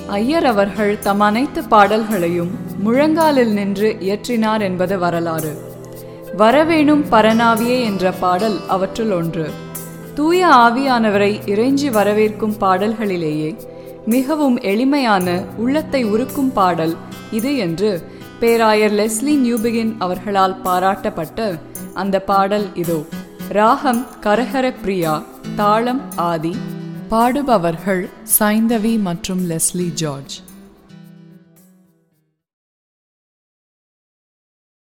ஐயர் அவர்கள் தம் அனைத்து பாடல்களையும் முழங்காலில் நின்று இயற்றினார் என்பது வரலாறு வரவேணும் பரனாவியே என்ற பாடல் அவற்றுள் ஒன்று தூய ஆவியானவரை இறைஞ்சி வரவேற்கும் பாடல்களிலேயே மிகவும் எளிமையான உள்ளத்தை உருக்கும் பாடல் இது என்று பேராயர் லெஸ்லி நியூபிகின் அவர்களால் பாராட்டப்பட்ட அந்த பாடல் இதோ ராகம் கரஹர பிரியா தாளம் ஆதி பாடுபவர்கள் சைந்தவி மற்றும் லெஸ்லி ஜார்ஜ்